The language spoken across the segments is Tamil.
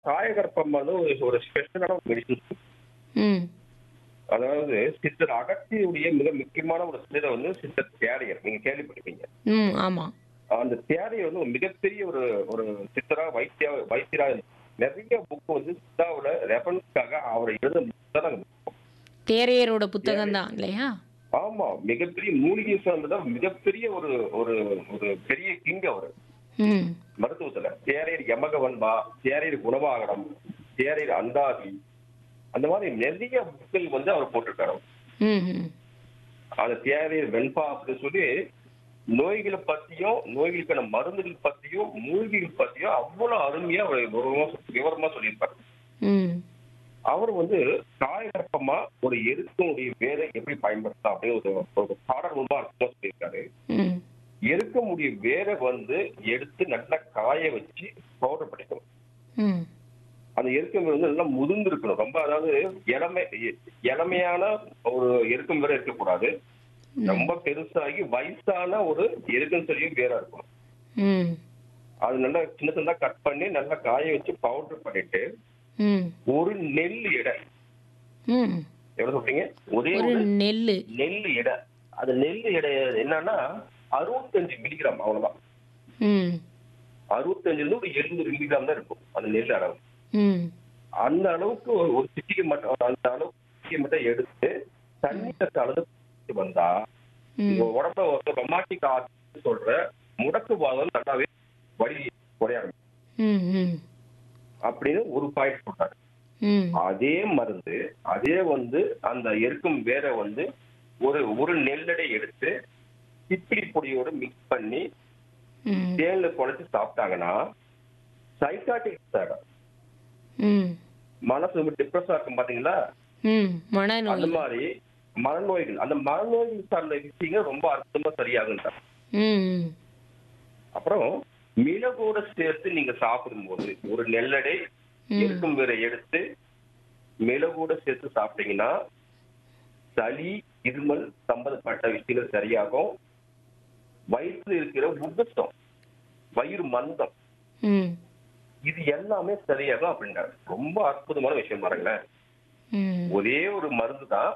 காயகற்பம் வந்து ஒரு ஒரு ஸ்பெஷலான மெடிசன் ம் அதாவது சித்தர் அகத்தியுடைய மிக முக்கியமான ஒரு சித்தரை வந்து சித்தர் தேரையர் நீங்க கேள்விப்பட்டிருப்பீங்க ம் ஆமாம் அந்த தேரையர் வந்து ஒரு மிகப்பெரிய ஒரு ஒரு சித்தரா வைத்தியா வைத்தியரா நிறைய புக் வந்து சித்தாவோட ரெஃபரன்ஸ்க்காக அவர் எழுத book தான் நாங்க படிப்போம். தேரையரோட புத்தகம் தான் இல்லையா ஆமா மிகப்பெரிய மூலிகை சார்ந்த மிகப்பெரிய ஒரு ஒரு ஒரு பெரிய கிங் அவர் ம் மருத்துவத்துல தேரையர் யமகவன்பா தேரையர் குணவாகனம் தேரையர் அந்தாதி அந்த மாதிரி நிறைய புக்கள் வந்து அவர் போட்டிருக்காரு ம் ம் அந்த தேரையர் வெண்பா அப்படின்னு சொல்லி நோய்களை பத்தியும் நோய்களுக்கான மருந்துகள் பத்தியும் மூலிகைகள் பத்தியும் அவ்வளவு அருமையா அவர் விவரமா விவரமா சொல்லியிருப்பாரு ம் அவர் வந்து காயகற்பமா ஒரு எருக்கனுடைய வேரை எப்படி பயன்படுத்தலாம் அப்படின்னு ஒரு ஒரு பாடல் ரொம்ப அர்த்தமா சொல்லியிருக்காரு ம் எருக்கமுடைய வேரை வந்து எடுத்து நல்லா காய வச்சு பவுடர் பண்ணிக்கணும் ம் அந்த எருக்கம் வேர் வந்து நல்லா முதிர்ந்து இருக்கணும் ரொம்ப அதாவது இளமை இளமையான ஒரு எருக்கம் வேற இருக்கக்கூடாது ரொம்ப பெருசாகி வயசான ஒரு எருக்கம் செடியும் வேற இருக்கும் ம் அது நல்லா சின்ன சின்னதா கட் பண்ணி நல்லா காய வச்சு பவுடர் பண்ணிட்டு ம் ஒரு நெல் எடை ம் எவ்வளவு சொல்றீங்க ஒரே ஒரு ஒரு நெல் நெல் எடை அது நெல் எடை என்னன்னா அறுபத்தஞ்சு மில்லிகிராம் அவ்வளவுதான் ம் அறுபத்தஞ்சுல இருந்து ஒரு எழுபது மில்லிகிராம் தான் இருக்கும் அந்த நெல் அளவு ம் அந்த அளவுக்கு ஒரு- ஒரு சிட்டிகை மட்டும் அந்த அளவுக்கு சிட்டிகை மட்டும் எடுத்து தண்ணியில கலந்து குடிச்சிட்டு வந்தா ம் உங்க உடம்புல ஒரு ரொமாட்டிக் ஆர்ட் சொல்ற முடக்குவாதம் நல்லாவே வழி குறைய ஆரம்பிக்கும் ம் ம் அப்படின்னு ஒரு பாயிண்ட் சொல்றாரு ம் அதே மருந்து அதே வந்து அந்த எருக்கும் வேற வந்து ஒரு ஒரு நெல்லடை எடுத்து திப்பிலி பொடியோட மிக்ஸ் பண்ணி ம் தேன்ல குழைச்சு சாப்பிட்டாங்கன்னா சைக்காட்டிக் சார் ம் மனசு ரொம்ப டிப்ரெஸ்ஸா இருக்கும் பாத்தீங்களா ம் அந்த மனநோய் மாதிரி மனநோய்கள் அந்த மனநோய்கள் சார்ந்த விஷயங்கள் ரொம்ப அற்புதமா சரியாகுன்றார் ம் ம் அப்புறம் மிளகோட சேர்த்து நீங்க சாப்பிடும்போது ஒரு நெல்லடை ம். இருக்கும் வேற எடுத்து மிளகோட சேர்த்து சாப்பிட்டீங்கன்னா சளி இருமல் சம்பந்தப்பட்ட விஷயங்கள் சரியாகும் வயிற்றுல இருக்கிற உபசம் வயிறு மந்தம் ம் இது எல்லாமே சரியாகும் அப்படின்றாரு ரொம்ப அற்புதமான விஷயம் பாருங்களேன் ம் ஒரே ஒரு மருந்து தான்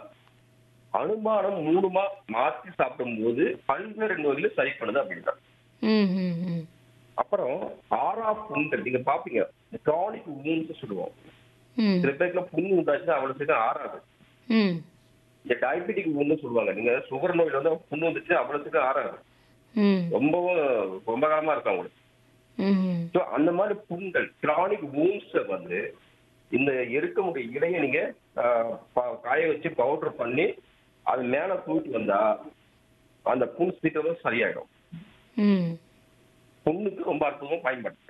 அனுமானம் மூணுமா மாத்தி சாப்பிடும்போது பல்வேறு நோய்களை சரி பண்ணுது அப்படின்றார் ம் ம் ம் அப்புறம் ஆறா புண்கள் நீங்க பாப்பீங்க கிரானிக் ஊன்ஸ் சொல்லுவோம் ம் சில பேருக்கு புண்ணு உண்டாச்சுன்னா அவ்வளவு சீக்கிரம் ஆறாது ம் இந்த டயபெட்டிக் ஊன்னு சொல்லுவாங்க நீங்க சுகர் நோயில வந்து புண்ணு வந்துச்சு அவ்வளவு சீக்கிரம் ஆறாது ம் ரொம்பவும் ரொம்ப காலமா இருக்கும் அவங்களுக்கு ம் ஸோ அந்த மாதிரி புண்கள் கிரானிக் வூன்ஸை வந்து இந்த எருக்கமுடைய இலையை நீங்க ஆஹ், ப- காய வச்சு பவுடர் பண்ணி அது மேல தூக்கிட்டு வந்தா அந்த புண் சீக்கிரம் சரியாயிடும் ம் புண்ணுக்கு ரொம்ப அற்புதமா பயன்படுத்து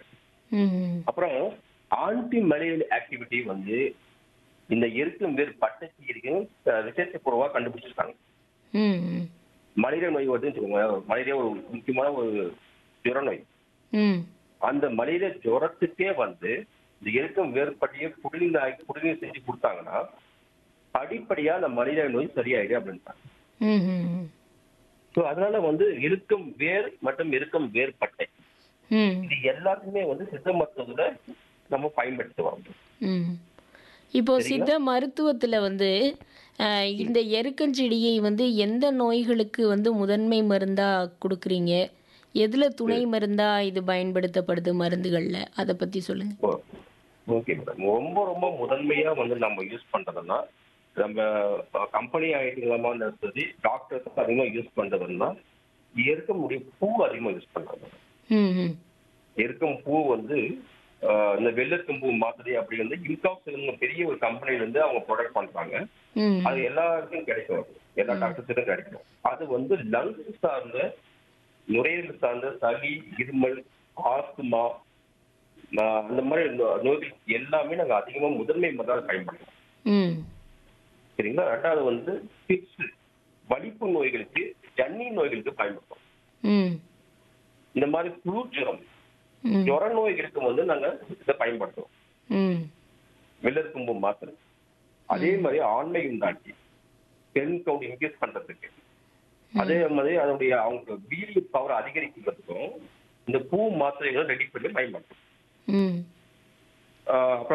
ம் அப்புறம் ஆன்டி மலேரியல் ஆக்டிவிட்டி வந்து இந்த எருக்கும் வேறு பட்டச்சீருக்கு ரிசர்ச் பூர்வமா கண்டுபிடிச்சிருக்காங்க ம் ம் மலேரியா நோய் வருதுன்னு வச்சுக்கோங்க மலேரியா ஒரு முக்கியமான ஒரு ஜுர நோய் ம் அந்த மலேரியா ஜுரத்துக்கே வந்து இந்த எருக்கம் வேறுபட்டிய குடிநீர் குடிநீர் செஞ்சு கொடுத்தாங்கன்னா படிப்படியா அந்த மலேரியா நோய் சரியாயிடு அப்படின்றாங்க ம் ம் ஸோ அதனால வந்து எருக்கம் வேர் மற்றும் எருக்கம் வேர்பட்டை ம் இது எல்லாத்தையுமே வந்து சித்த மருத்துவத்துல நம்ம பயன்படுத்துவோம் ம் இப்போ சித்த மருத்துவத்தில் வந்து அஹ், இந்த எருக்கஞ்செடியை வந்து எந்த நோய்களுக்கு வந்து முதன்மை மருந்தாக கொடுக்குறீங்க எதில் துணை மருந்தாக இது பயன்படுத்தப்படுது மருந்துகளில் அதை பற்றி சொல்லுங்கள் ஓகே மேடம் ரொம்ப ரொம்ப முதன்மையா வந்து நம்ம யூஸ் பண்றதுன்னா நம்ம கம்பெனி ஆயிட்டுலாமா சரி டாக்டர்ஸ் அதிகமா யூஸ் பண்றதுன்னா எருக்கமுடைய பூ அதிகமா யூஸ் பண்றாங்க ம் ம் எருக்கம் பூ வந்து ஆஹ், இந்த வெள்ளெருக்கம் பூ மாதிரி அப்படி வந்து இன்காப்ஸ் பெரிய ஒரு கம்பெனில இருந்து அவங்க ப்ரொடக்ட் பண்றாங்க ம் அது எல்லாருக்கும் கிடைக்கும் அது. எல்லா டாக்டர்ஸுக்கும் கிடைக்கும் அது வந்து லங்ஸ் சார்ந்த நுரையீரல் சார்ந்த சளி இருமல் ஆஸ்துமா ஆஹ், அந்த மாதிரி நோ- நோய்கள் எல்லாமே நாங்க அதிகமா முதன்மை மருந்தாக பயன்படுத்துறோம் ம் சரிங்களா ரெண்டாவது வந்து பிக்ஸ் வலிப்பு நோய்களுக்கு ஜன்னி நோய்களுக்கு பயன்படுத்துறோம் ம் இந்த மாதிரி புழு ஜுரம் ம் ஜுர நோய்களுக்கு வந்து நாங்க இதை பயன்படுத்துறோம் ம் வெள்ளருக்கும்பு மாத்திரை அதே மாதிரி ஆண்மை உண்டாக்கி பெண் கவுண்ட் இன்க்ரீஸ் பண்றதுக்கு அதே மாதிரி அதனுடைய அவங்க வீரிய பவர் அதிகரிக்கிறதுக்கும் இந்த பூ மாத்திரைகளை ரெடி பண்ணி பயன்படுத்தும் ம் ஆஹ்